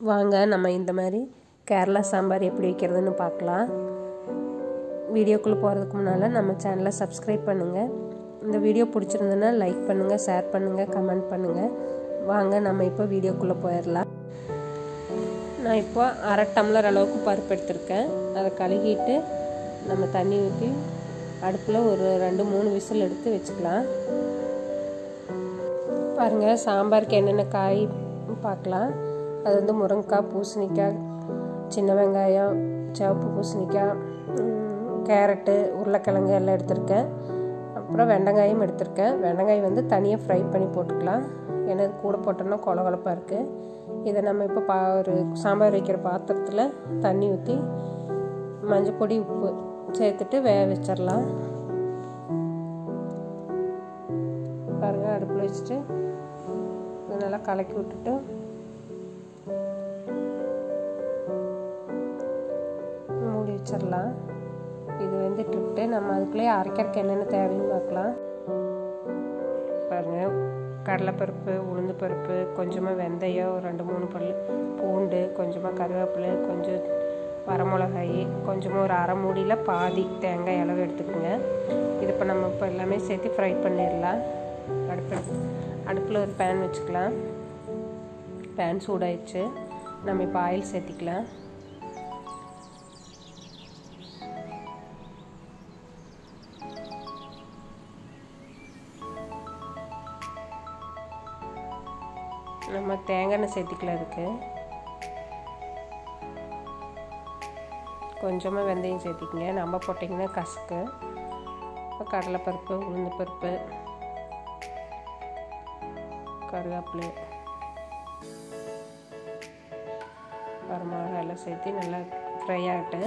வாங்க நம்ம இந்த மாதிரி கேரளா சாம்பார் எப்படி வைக்கிறதுன்னு பார்க்கலாம் வீடியோக்குள்ளே போகிறதுக்கு முன்னால் நம்ம சேனலை சப்ஸ்கிரைப் பண்ணுங்கள் இந்த வீடியோ பிடிச்சிருந்ததுன்னா லைக் பண்ணுங்கள் ஷேர் பண்ணுங்கள் கமெண்ட் பண்ணுங்கள் வாங்க நம்ம இப்போ வீடியோக்குள்ளே போயிடலாம் நான் இப்போ அரை டம்ளர் அளவுக்கு பருப்பு எடுத்திருக்கேன் அதை கழுகிட்டு நம்ம தண்ணி ஊற்றி அடுப்பில் ஒரு ரெண்டு மூணு விசில் எடுத்து வச்சுக்கலாம் பாருங்கள் சாம்பாருக்கு என்னென்ன காய் பார்க்கலாம் அது வந்து முருங்கைக்காய் பூசணிக்காய் சின்ன வெங்காயம் சிவப்பு பூசணிக்காய் கேரட்டு உருளைக்கிழங்கு எல்லாம் எடுத்திருக்கேன் அப்புறம் வெண்டைக்காயும் எடுத்திருக்கேன் வெண்டைக்காய் வந்து தனியாக ஃப்ரை பண்ணி போட்டுக்கலாம் ஏன்னா இது கூட போட்டோம்னா கொல கொலப்பாக இருக்குது இதை நம்ம இப்போ பா ஒரு சாம்பார் வைக்கிற பாத்திரத்தில் தண்ணி ஊற்றி மஞ்சள் பொடி உப்பு சேர்த்துட்டு வேக வச்சிடலாம் பாருங்கள் அடுப்பில் வச்சுட்டு இது நல்லா கலக்கி விட்டுட்டு மூடி வச்சிடலாம் இது வந்துட்டு நம்ம அதுக்குள்ளேயே அரைக்கிறதுக்கு என்னென்ன தேவைன்னு பார்க்கலாம் பாருங்கள் கடலைப்பருப்பு உளுந்து பருப்பு கொஞ்சமாக வெந்தயம் ஒரு ரெண்டு மூணு பல் பூண்டு கொஞ்சமாக கருவேப்பிலை கொஞ்சம் வரமிளகாய் கொஞ்சமாக ஒரு அரை மூடியில் பாதி தேங்காய் அளவு எடுத்துக்கோங்க இது இப்போ நம்ம இப்போ எல்லாமே சேர்த்து ஃப்ரை பண்ணிடலாம் அடுப்பு அடுப்பில் ஒரு பேன் வச்சுக்கலாம் பேன் சூடாயிடுச்சு நம்ம இப்போ ஆயில் சேர்த்திக்கலாம் நம்ம தேங்காய் எண்ணெய் சேர்த்திக்கலாம் அதுக்கு கொஞ்சமாக வெந்தயம் சேர்த்திக்கங்க நம்ம போட்டிங்கன்னா கசக்கு இப்போ கடலைப்பருப்பு உளுந்து பருப்பு கருவேப்பிலை வரமிளகா எல்லாம் சேர்த்து நல்லா ஃப்ரை ஆகட்டு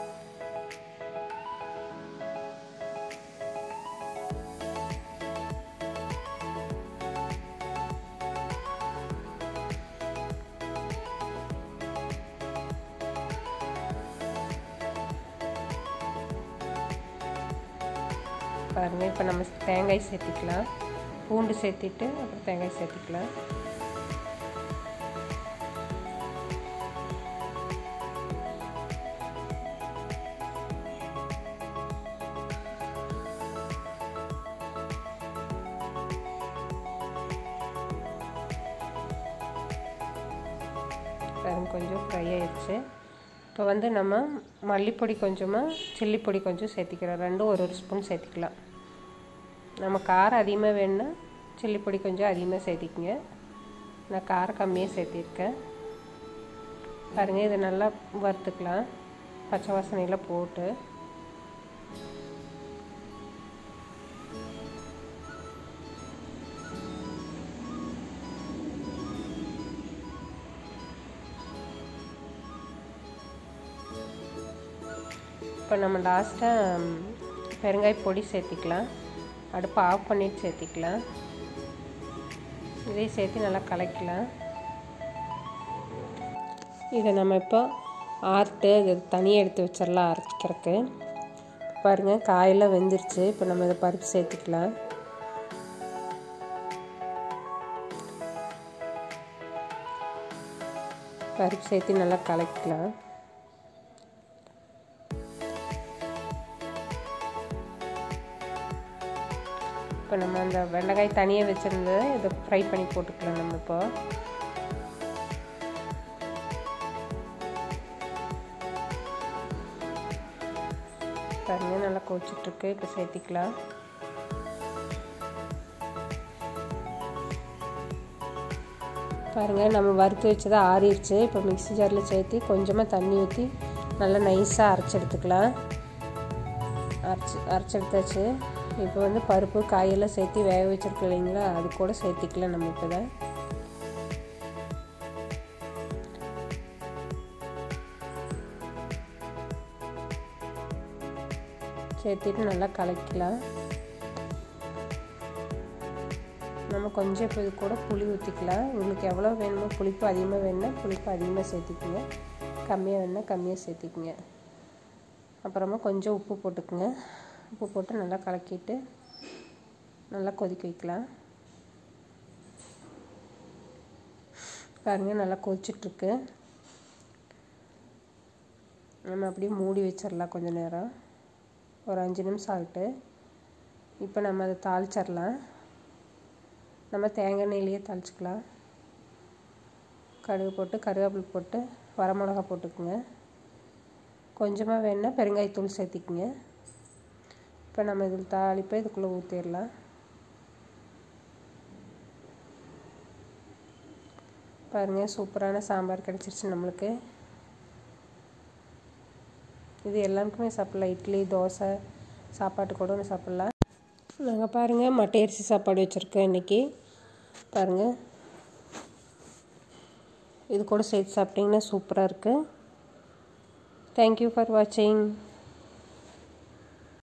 பாருங்கள் இப்போ நம்ம தேங்காய் சேர்த்திக்கலாம் பூண்டு சேர்த்திட்டு அப்புறம் தேங்காய் சேர்த்திக்கலாம் பாருங்க கொஞ்சம் ஃப்ரை ஆயிடுச்சு இப்போ வந்து நம்ம மல்லிப்பொடி கொஞ்சமாக சில்லி பொடி கொஞ்சம் சேர்த்திக்கிறோம் ரெண்டும் ஒரு ஒரு ஸ்பூன் சேர்த்திக்கலாம் நம்ம காரம் அதிகமாக வேணுன்னா சில்லி பொடி கொஞ்சம் அதிகமாக சேர்த்திக்கங்க நான் காரம் கம்மியாக சேர்த்திருக்கேன் பாருங்கள் இதை நல்லா வறுத்துக்கலாம் பச்சை வாசனையில் போட்டு இப்போ நம்ம லாஸ்ட்டாக பெருங்காய பொடி சேர்த்திக்கலாம் அடுப்பு ஆஃப் பண்ணிட்டு சேர்த்திக்கலாம் இதையும் சேர்த்து நல்லா கலக்கலாம் இதை நம்ம இப்போ ஆர்ட்டு இது தனியாக எடுத்து வச்சிடலாம் அரைக்கிறதுக்கு பாருங்கள் காயெல்லாம் வெந்துருச்சு இப்போ நம்ம இதை பருப்பு சேர்த்துக்கலாம் பருப்பு சேர்த்து நல்லா கலக்கலாம் இப்போ நம்ம அந்த வெண்டைக்காய் தனியாக வச்சுருந்ததை இதை ஃப்ரை பண்ணி போட்டுக்கலாம் நம்ம இப்போ பாருங்கள் நல்லா கொச்சிட்ருக்கு இப்போ சேர்த்திக்கலாம் பாருங்கள் நம்ம வறுத்து வச்சதை ஆறிடுச்சு இப்போ மிக்ஸி ஜாரில் சேர்த்து கொஞ்சமாக தண்ணி ஊற்றி நல்லா நைஸாக அரைச்சி எடுத்துக்கலாம் அரைச்சி அரைச்சி எடுத்தாச்சு இப்போ வந்து பருப்பு காயெல்லாம் சேர்த்து வேக வச்சுருக்கோம் இல்லைங்களா அது கூட சேர்த்திக்கலாம் நம்ம இப்போ தான் சேர்த்துட்டு நல்லா கலக்கலாம் நம்ம கொஞ்சம் இப்போ இது கூட புளி ஊற்றிக்கலாம் உங்களுக்கு எவ்வளோ வேணுமோ புளிப்பு அதிகமாக வேணும்னா புளிப்பு அதிகமாக சேர்த்திக்குங்க கம்மியாக வேணும்னா கம்மியாக சேர்த்திக்குங்க அப்புறமா கொஞ்சம் உப்பு போட்டுக்குங்க உப்பு போட்டு நல்லா கலக்கிட்டு நல்லா கொதிக்க வைக்கலாம் பாருங்கள் நல்லா கொதிச்சிட்ருக்கு நம்ம அப்படியே மூடி வச்சிடலாம் கொஞ்சம் நேரம் ஒரு அஞ்சு நிமிஷம் ஆகட்டு இப்போ நம்ம அதை தாளிச்சிடலாம் நம்ம தேங்காய் எண்ணெயிலேயே தாளிச்சிக்கலாம் கடுகு போட்டு கருவேப்பிலை போட்டு வரமிளகா போட்டுக்குங்க கொஞ்சமாக வேணால் பெருங்காயத்தூள் சேர்த்திக்குங்க இப்போ நம்ம இதில் தாளிப்பை இதுக்குள்ளே ஊற்றிடலாம் பாருங்கள் சூப்பரான சாம்பார் கிடச்சிருச்சு நம்மளுக்கு இது எல்லாருக்குமே சாப்பிட்லாம் இட்லி தோசை சாப்பாட்டு கூட சாப்பிட்லாம் நாங்கள் பாருங்கள் மட்டை அரிசி சாப்பாடு வச்சுருக்கோம் இன்றைக்கி பாருங்கள் இது கூட சேர்த்து சாப்பிட்டிங்கன்னா சூப்பராக இருக்குது தேங்க்யூ ஃபார் வாட்சிங்